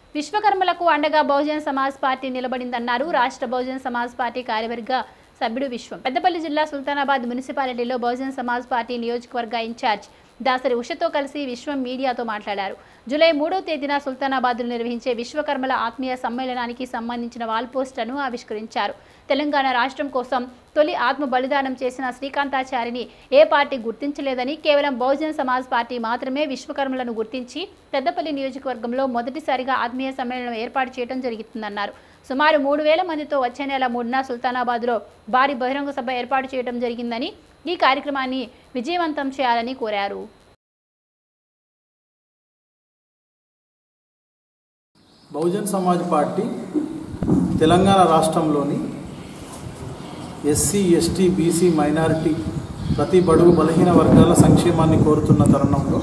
విశ్వకర్మలకు అండగా బహుజన్ సమాజ్ పార్టీ నిలబడిందన్నారు రాష్ట్ర బహుజన్ సమాజ్ పార్టీ కార్యవర్గ సభ్యుడు విశ్వం పెద్దపల్లి జిల్లా సుల్తానాబాద్ మున్సిపాలిటీలో బహుజన్ సమాజ్ పార్టీ నియోజకవర్గ ఇన్ఛార్జ్ దాసరి ఉషతో కలిసి విశ్వం మీడియాతో మాట్లాడారు జూలై మూడో తేదీన సుల్తానాబాద్లో నిర్వహించే విశ్వకర్మల ఆత్మీయ సమ్మేళనానికి సంబంధించిన వాల్ పోస్టర్ను ఆవిష్కరించారు తెలంగాణ రాష్ట్రం కోసం తొలి ఆత్మ బలిదానం చేసిన శ్రీకాంతాచారిని ఏ పార్టీ గుర్తించలేదని కేవలం బహుజన్ సమాజ్ పార్టీ మాత్రమే విశ్వకర్మలను గుర్తించి పెద్దపల్లి నియోజకవర్గంలో మొదటిసారిగా ఆత్మీయ సమ్మేళనం ఏర్పాటు చేయడం జరుగుతుందన్నారు సుమారు మూడు వేల మందితో వచ్చే నెల మూడున సుల్తానాబాద్లో భారీ బహిరంగ సభ ఏర్పాటు చేయడం జరిగిందని ఈ కార్యక్రమాన్ని విజయవంతం చేయాలని కోరారు బహుజన్ సమాజ్ పార్టీ తెలంగాణ రాష్ట్రంలోని ఎస్సీ ఎస్టీ బీసీ మైనారిటీ ప్రతి బడుగు బలహీన వర్గాల సంక్షేమాన్ని కోరుతున్న తరుణంలో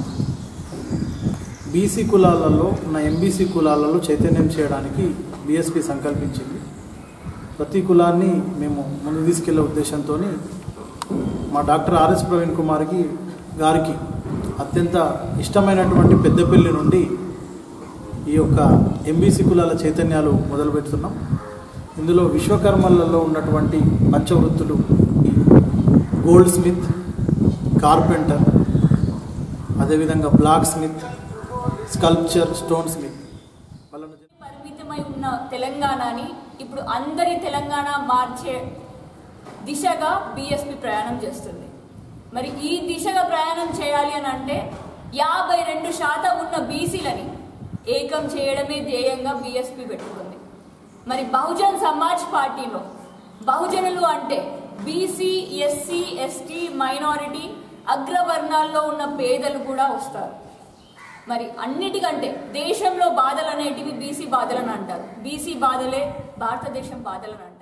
బీసీ కులాలలో ఉన్న ఎంబీసీ కులాలలో చైతన్యం చేయడానికి బీఎస్పీ సంకల్పించింది ప్రతి కులాన్ని మేము ముందు తీసుకెళ్లే ఉద్దేశంతో మా డాక్టర్ ఆర్ఎస్ ప్రవీణ్ కుమార్కి గారికి అత్యంత ఇష్టమైనటువంటి పెద్దపల్లి నుండి ఈ యొక్క ఎంబీసీ కులాల చైతన్యాలు మొదలు పెడుతున్నాం ఇందులో విశ్వకర్మలలో ఉన్నటువంటి పంచవృత్తులు గోల్డ్ స్మిత్ కార్పెంటర్ అదేవిధంగా blacksmith sculpture stone smith వాళ్ళను పరిమితమై ఉన్న తెలంగాణని ఇప్పుడు అందరి తెలంగాణ మార్చే దిశగా బీఎస్పీ ప్రయాణం చేస్తుంది మరి ఈ దిశగా ప్రయాణం చేయాలి అని అంటే యాభై రెండు శాతం ఉన్న బీసీలని ఏకం చేయడమే ధ్యేయంగా బీఎస్పీ పెట్టుకుంది మరి బహుజన్ సమాజ్ పార్టీలో బహుజనులు అంటే బీసీ ఎస్సీ ఎస్టీ మైనారిటీ అగ్రవర్ణాల్లో ఉన్న పేదలు కూడా వస్తారు మరి అన్నిటికంటే దేశంలో బాధలు అనేటివి బీసీ బాధలను అంటారు బీసీ బాధలే భారతదేశం బాధలను అంటారు